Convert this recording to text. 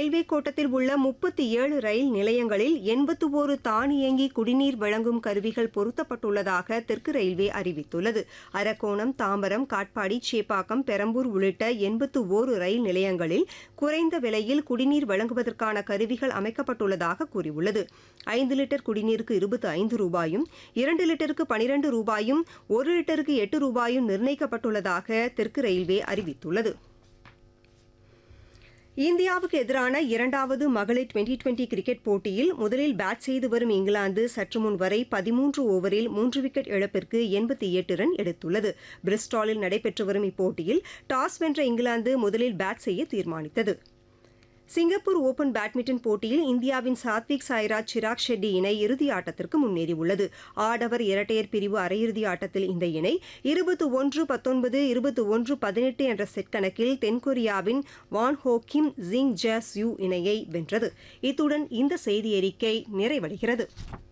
railway கோட்டத்தில் உள்ள முப்பத்தி ஏழு ரயில் நிலையங்களில் எண்பத்து ஒரு தானியங்கி குடிநீர் வழங்கும் கருவிகள் பொருத்தப்பட்டுள்ளதாக தெற்கு ரயில்வே அறிவித்துள்ளது அரக்கோணம் தாம்பரம் காட்பாடி சேப்பாக்கம் பெரம்பூர் உள்ளிட்ட எண்பத்து ஓரு ரயில் நிலையங்களில் குறைந்த விலையில் குடிநீர் வழங்குவதற்கான கருவிகள் அமைக்கப்பட்டுள்ளதாக கூறியுள்ளது ஐந்து லிட்டர் குடிநீருக்கு இருபத்தி ஐந்து ரூபாயும் இரண்டு லிட்டருக்கு பனிரண்டு ரூபாயும் ஒரு லிட்டருக்கு எட்டு ரூபாயும் நிர்ணயிக்கப்பட்டுள்ளதாக தெற்கு ரயில்வே அறிவித்துள்ளது இந்தியாவுக்கு எதிரான இரண்டாவது மகளிர் டுவெண்டி டுவெண்டி கிரிக்கெட் போட்டியில் முதலில் பேட் செய்து வரும் இங்கிலாந்து சற்று முன் வரை பதிமூன்று ஓவரில் மூன்று விக்கெட் இழப்பிற்கு எண்பத்தி எட்டு ரன் எடுத்துள்ளது பிரிஸ்டாலில் நடைபெற்று வரும் இப்போட்டியில் டாஸ் வென்ற இங்கிலாந்து முதலில் பேட் செய்ய தீர்மானித்தது சிங்கப்பூர் ஓபன் பேட்மிண்டன் போட்டியில் இந்தியாவின் சாத்விக் சாய்ராஜ் சிராக் ஷெட்டி இணை இறுதி ஆட்டத்திற்கு முன்னேறியுள்ளது ஆடவர் இரட்டையர் பிரிவு அரையிறுதி ஆட்டத்தில் இந்த இணை இருபத்தி ஒன்று பத்தொன்பது இருபத்தி ஒன்று பதினெட்டு என்ற செட் கணக்கில் தென்கொரியாவின் வான் ஹோ கிம் ஜிங் ஜஸ் யூ இணையை வென்றது இத்துடன் இந்த செய்தி அறிக்கை நிறைவடைகிறது